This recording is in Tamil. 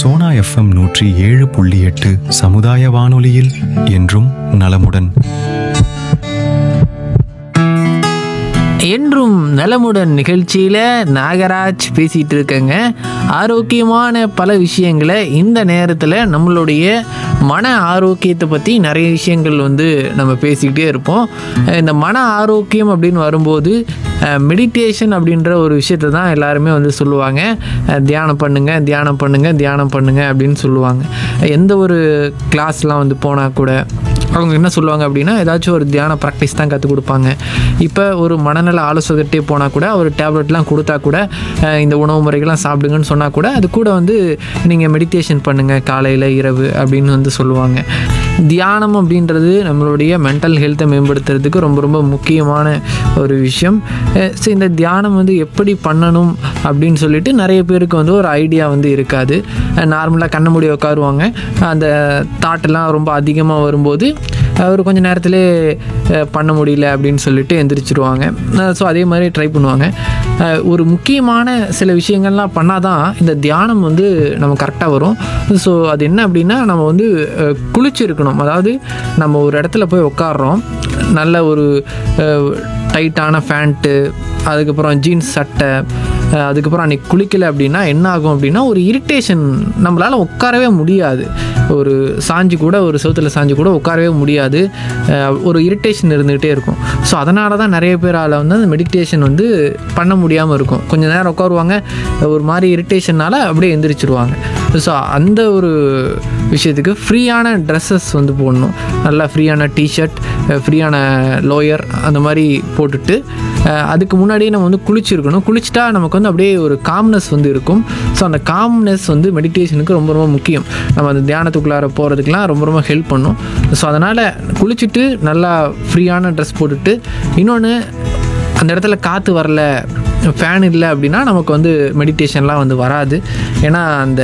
சோனா எஃப்எம் நூற்றி ஏழு புள்ளி எட்டு சமுதாய வானொலியில் என்றும் நலமுடன் என்றும் நலமுடன் நிகழ்ச்சியில் நாகராஜ் பேசிகிட்டு இருக்கேங்க ஆரோக்கியமான பல விஷயங்களை இந்த நேரத்தில் நம்மளுடைய மன ஆரோக்கியத்தை பற்றி நிறைய விஷயங்கள் வந்து நம்ம பேசிக்கிட்டே இருப்போம் அஹ் இந்த மன ஆரோக்கியம் அப்படின்னு வரும்போது மெடிடேஷன் அப்படின்ற ஒரு விஷயத்தை தான் எல்லாருமே வந்து சொல்லுவாங்க அஹ் தியானம் பண்ணுங்க தியானம் பண்ணுங்க தியானம் பண்ணுங்க அப்படின்னு சொல்லுவாங்க எந்த ஒரு கிளாஸ்லாம் வந்து போனால் கூட அவங்க என்ன சொல்லுவாங்க அப்படின்னா ஏதாச்சும் ஒரு தியான ப்ராக்டிஸ் தான் கற்றுக் கொடுப்பாங்க இப்போ ஒரு மனநல ஆலோசகர்கிட்டே போனால் கூட ஒரு டேப்லெட்லாம் கொடுத்தா கூட அஹ், இந்த உணவு முறைகள்லாம் சாப்பிடுங்கன்னு சொன்னால் கூட அது கூட வந்து நீங்கள் மெடிடேஷன் பண்ணுங்கள் காலையில் இரவு அப்படின்னு வந்து சொல்லுவாங்க தியானம் அப்படின்றது நம்மளுடைய மென்டல் ஹெல்த்தை மேம்படுத்துறதுக்கு ரொம்ப ரொம்ப முக்கியமான ஒரு விஷயம் ஸோ இந்த தியானம் வந்து எப்படி பண்ணணும் அப்படின்னு சொல்லிட்டு நிறைய பேருக்கு வந்து ஒரு ஐடியா வந்து இருக்காது நார்மலாக கண்ண மூடி உட்காருவாங்க அந்த தாட்டெல்லாம் ரொம்ப அதிகமாக வரும்போது அவர் கொஞ்ச நேரத்திலே அஹ், பண்ண முடியல அப்படின்னு சொல்லிட்டு எந்திரிச்சிருவாங்க ஸோ அதே மாதிரி ட்ரை பண்ணுவாங்க அஹ், ஒரு முக்கியமான சில விஷயங்கள்லாம் பண்ணால் தான் இந்த தியானம் வந்து நம்ம கரெக்டாக வரும் ஸோ அது என்ன அப்படின்னா நம்ம வந்து அஹ், குளிச்சிருக்கணும் அதாவது நம்ம ஒரு இடத்துல போய் உட்காடுறோம் நல்ல ஒரு டைட்டான ஃபேண்ட்டு அதுக்கப்புறம் ஜீன்ஸ் சட்டை அஹ் அதுக்கப்புறம் அன்றைக்கி குளிக்கலை அப்படின்னா என்ன ஆகும் அப்படின்னா ஒரு இரிட்டேஷன் நம்மளால் உட்காரவே முடியாது ஒரு சாஞ்சு கூட ஒரு செவுத்துல சாஞ்சு கூட உட்காரவே முடியாது அஹ் ஒரு இரிட்டேஷன் இருந்துக்கிட்டே இருக்கும் ஸோ அதனால தான் நிறைய பேரால் வந்து அந்த மெடிடேஷன் வந்து பண்ண முடியாமல் இருக்கும் கொஞ்ச நேரம் உட்காருவாங்க ஒரு மாதிரி இரிட்டேஷனால் அப்படியே எந்திரிச்சிருவாங்க ஸோ அந்த ஒரு விஷயத்துக்கு ஃப்ரீயான ட்ரெஸ்ஸஸ் வந்து போடணும் நல்லா ஃப்ரீயான டிஷர்ட் ஃப்ரீயான லோயர் அந்த மாதிரி போட்டுட்டு அஹ் அதுக்கு முன்னாடியே நம்ம வந்து குளிச்சிருக்கணும் குளிச்சுட்டா நமக்கு வந்து அப்படியே ஒரு காம்னஸ் வந்து இருக்கும் ஸோ அந்த காம்னஸ் வந்து மெடிடேஷனுக்கு ரொம்ப ரொம்ப முக்கியம் நம்ம அந்த தியானத்துக்குள்ளார போகிறதுக்கெலாம் ரொம்ப ரொம்ப ஹெல்ப் பண்ணும் ஸோ அதனால் குளிச்சுட்டு நல்லா ஃப்ரீயான ட்ரெஸ் போட்டுட்டு இன்னொன்று அந்த இடத்துல காற்று வரல ஃபேன் இல்லை அப்படின்னா நமக்கு வந்து மெடிடேஷன்லாம் வந்து வராது ஏன்னா அந்த